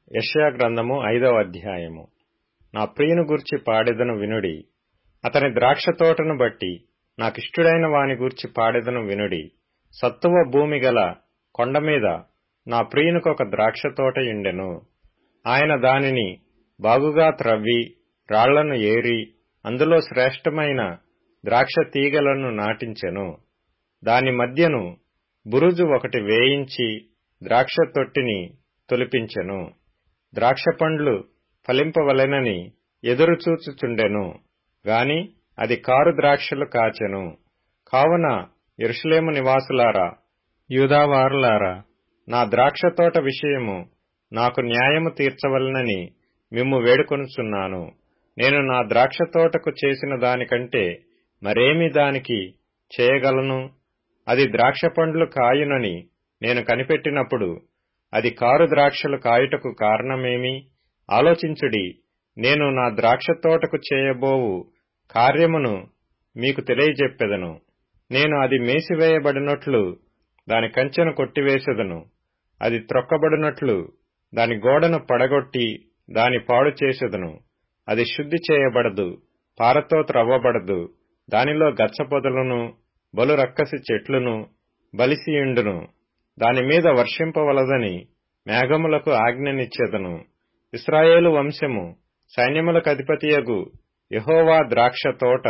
యెషయా గ్రంథము ఐదవ అధ్యాయము నా ప్రియుని గూర్చి పాడెదను వినుడి అతని ద్రాక్ష తోటను బట్టి నాకిష్టుడైన వాని గూర్చి పాడెదను వినుడి సత్తువ భూమి గల కొండ మీద నా ప్రియునికొక ద్రాక్ష తోటయుండెను ఆయన దానిని బాగుగా త్రవ్వి రాళ్లను ఏరి అందులో శ్రేష్టమైన ద్రాక్ష తీగలను నాటించెను దాని మధ్యను బురుజు ఒకటి వేయించి ద్రాక్ష తొట్టిని తొలిపించెను ద్రాక్ష పండ్లు ఫలింపవలెనని ఎదురుచూచుచుండెను గాని అది కారు ద్రాక్షలు కాచెను కావున యెరూషలేము నివాసులారా యూదావారులారా నా ద్రాక్ష తోట విషయము నాకు న్యాయము తీర్చవలనని మిమ్ము వేడుకొనుచున్నాను నేను నా ద్రాక్ష తోటకు చేసిన దానికంటే మరేమి దానికి చేయగలను అది ద్రాక్ష పండ్లు కాయునని నేను కనిపెట్టినప్పుడు అది కారు ద్రాక్షలు కాయుటకు కారణమేమి ఆలోచించుడి నేను నా ద్రాక్ష తోటకు చేయబోవు కార్యమును మీకు తెలియజెప్పెదను నేను అది మేసివేయబడినట్లు దాని కంచెను కొట్టివేసెదను అది త్రొక్కబడినట్లు దాని గోడను పడగొట్టి దాని పాడు చేసెదను అది శుద్ధి చేయబడదు పారతో త్రవ్వబడదు దానిలో గచ్చపొదలను బలు రక్కసి చెట్లును బలిసియుండును దానిమీద వర్షింపవలదని మేఘములకు ఆజ్ఞనిచ్చెదను ఇస్రాయేలు వంశము సైన్యములకు అధిపతియగు యహోవా ద్రాక్ష తోట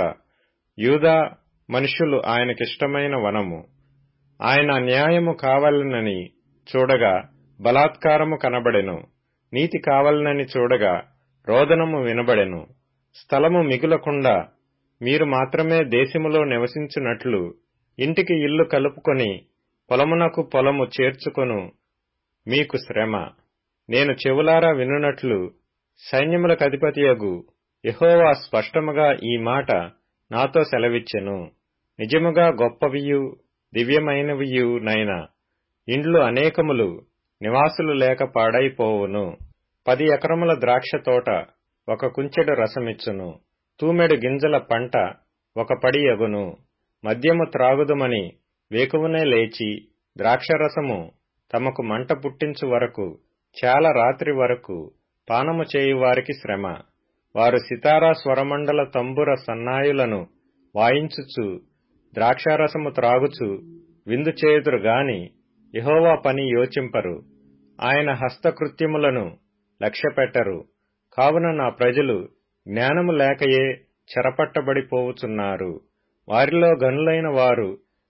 యూదా మనుషులు ఆయనకిష్టమైన వనము ఆయన న్యాయము కావాలనని చూడగా బలాత్కారము కనబడెను నీతి కావాలనని చూడగా రోదనము వినబడెను స్థలము మిగులకుండా మీరు మాత్రమే దేశములో నివసించున్నట్లు ఇంటికి ఇల్లు కలుపుకొని పొలమునకు పొలము చేర్చుకొను మీకు శ్రమ నేను చెవులారా వినున్నట్లు సైన్యములకు అధిపతియగు యహోవా స్పష్టముగా ఈ మాట నాతో సెలవిచ్చెను నిజముగా గొప్పవియు దివ్యమైనవియు నైనా ఇండ్లు అనేకములు నివాసులు లేక పాడైపోవును పది ఎకరముల ద్రాక్ష తోట ఒక కుంచెడు రసమిచ్చును తూమెడు గింజల పంట ఒక పడి ఎగును మద్యము త్రాగుదుమని వేకువనే లేచి ద్రాక్షరసము తమకు మంట పుట్టించు వరకు చాలా రాత్రి వరకు పానము చేయువారికి శ్రమ వారు సితారా స్వరమండల తంబుర సన్నాయులను వాయించుచు ద్రాక్షారసము త్రాగుచు విందు చేయుదురు గాని యహోవా పని యోచింపరు ఆయన హస్తకృత్యములను లక్ష్యపెట్టరు కావున నా ప్రజలు జ్ఞానము లేకయే చెరపట్టబడిపోవుచున్నారు వారిలో గనులైన వారు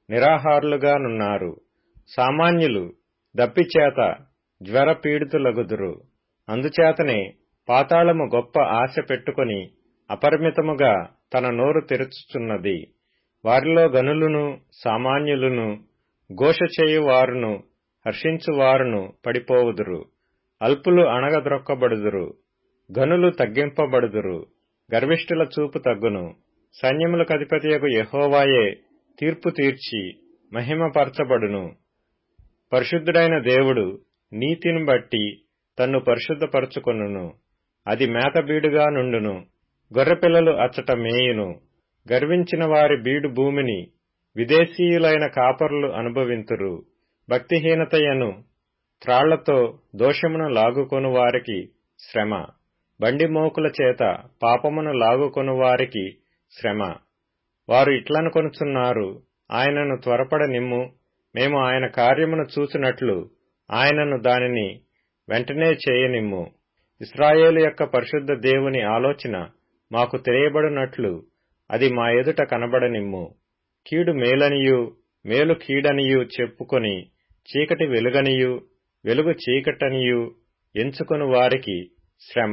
నిరాహారులుగానున్నారు సామాన్యులు దప్పిచేత జ్వర పీడితులగుదురు అందుచేతనే పాతాళము గొప్ప ఆశ పెట్టుకొని అపరిమితముగా తన నోరు తెరుచుచున్నది వారిలో గనులును సామాన్యులును ఘోష చేయువారును హర్షించువారును పడిపోవుదురు అల్పులు అణగద్రొక్కబడుదురు గనులు తగ్గింపబడుదురు గర్విష్ఠుల చూపు తగ్గును సైన్యములకు అధిపతియకు యహోవాయే తీర్పు తీర్చి మహిమపరచబడును పరిశుద్ధుడైన దేవుడు నీతిని బట్టి తన్ను పరిశుద్ధపరచుకొనును అది మేతబీడుగా నుండును గొర్రెపిల్లలు అచ్చట మేయును గర్వించిన వారి బీడు భూమిని విదేశీయులైన కాపరులు అనుభవింతురు భక్తిహీనతయను త్రాళ్లతో దోషమును లాగుకొను వారికి శ్రమ బండి మోకుల చేత పాపమును లాగుకొను వారికి శ్రమ వారు ఇట్లనుకొనుచున్నారు ఆయనను త్వరపడ నిమ్ము మేము ఆయన కార్యమును చూసినట్లు ఆయనను దానిని వెంటనే చేయనిమ్ము ఇస్రాయేలు యొక్క పరిశుద్ధ దేవుని ఆలోచన మాకు తెలియబడినట్లు అది మా ఎదుట కనబడనిమ్ము కీడు మేలనియు మేలు కీడనియు చెప్పుకొని చీకటి వెలుగనియు వెలుగు చీకటనియు ఎంచుకొని వారికి శ్రమ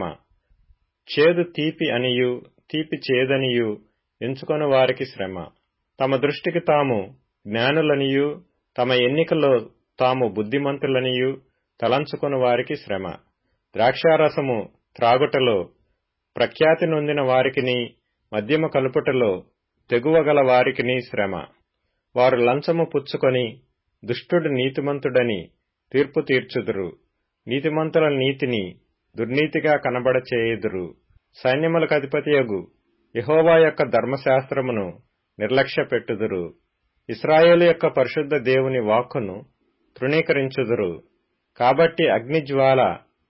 చేదు తీపి అనియు తీపి చేదనియు ఎంచుకొని వారికి శ్రమ తమ దృష్టికి తాము జ్ఞానులనియు తమ ఎన్నికలో తాము బుద్ధిమంతులనియు తలంచుకొని వారికి శ్రమ ద్రాక్షారసము త్రాగుటలో ప్రఖ్యాతి నొందిన వారికిని మద్యము కలుపుటలో తెగువగల వారికిని శ్రమ వారు లంచము పుచ్చుకొని దుష్టుడు నీతిమంతుడని తీర్పు తీర్చుదురు నీతిమంతుల నీతిని దుర్నీతిగా కనబడచేయుదురు సైన్యములకు అధిపతియగు యహోవా యొక్క ధర్మశాస్త్రమును నిర్లక్ష్య పెట్టుదురు ఇస్రాయేలు యొక్క పరిశుద్ధ దేవుని వాక్కును తృణీకరించుదురు కాబట్టి అగ్నిజ్వాల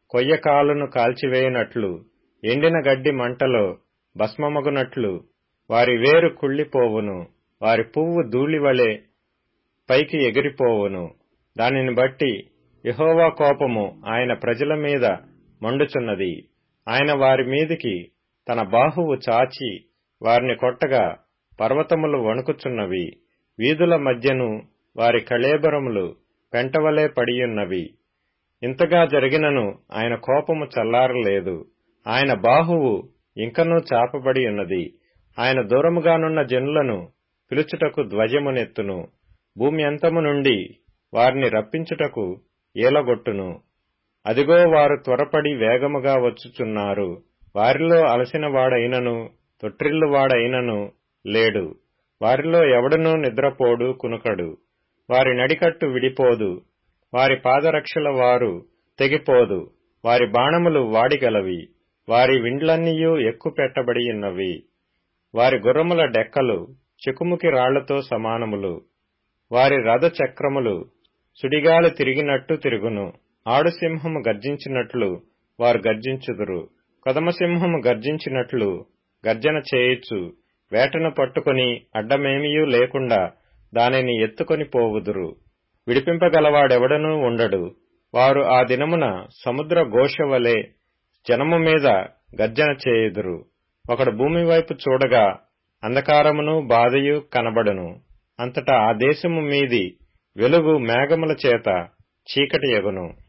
కొయ్యకాలును కాల్చివేయునట్లు ఎండిన గడ్డి మంటలో భస్మమగునట్లు వారి వేరు కుళ్ళిపోవును వారి పువ్వు ధూళివలె పైకి ఎగిరిపోవును దానిని బట్టి యహోవా కోపము ఆయన ప్రజల మీద మండుచున్నది ఆయన వారి మీదికి తన బాహువు చాచి వారిని కొట్టగా పర్వతములు వణుకుచున్నవి వీధుల మధ్యను వారి కళేబరములు పెంటవలే పడియున్నవి ఇంతగా జరిగినను ఆయన కోపము చల్లారలేదు ఆయన బాహువు ఇంకనూ చాపబడి ఉన్నది ఆయన దూరముగానున్న జనులను పిలుచుటకు ధ్వజమునెత్తును భూమి అంతము నుండి వారిని రప్పించుటకు ఈలగొట్టును అదిగో వారు త్వరపడి వేగముగా వచ్చుచున్నారు వారిలో అలసిన వాడైనను తొట్టిల్లువాడైనను లేడు వారిలో ఎవడనూ నిద్రపోడు కునుకడు వారి నడికట్టు విడిపోదు వారి పాదరక్షల వారు తెగిపోదు వారి బాణములు వాడిగలవి వారి విండ్లన్నీయూ ఎక్కు పెట్టబడియున్నవి వారి గుర్రముల డెక్కలు చెకుముకి రాళ్లతో సమానములు వారి రథ చక్రములు సుడిగాలి తిరిగినట్టు తిరుగును ఆడుసింహము గర్జించినట్లు వారు గర్జించుదురు కదమసింహము గర్జించినట్లు గర్జన చేయుచు వేటను పట్టుకొని అడ్డమేమియూ లేకుండా దానిని ఎత్తుకొని పోవుదురు విడిపింపగలవాడెవడనూ ఉండడు వారు ఆ దినమున సముద్ర ఘోష వలె జనము మీద గర్జన చేయుదురు ఒకడు భూమి వైపు చూడగా అంధకారమును బాధయు కనబడును అంతటా ఆ దేశము మీది వెలుగు మేఘముల చేత చీకటి ఎగును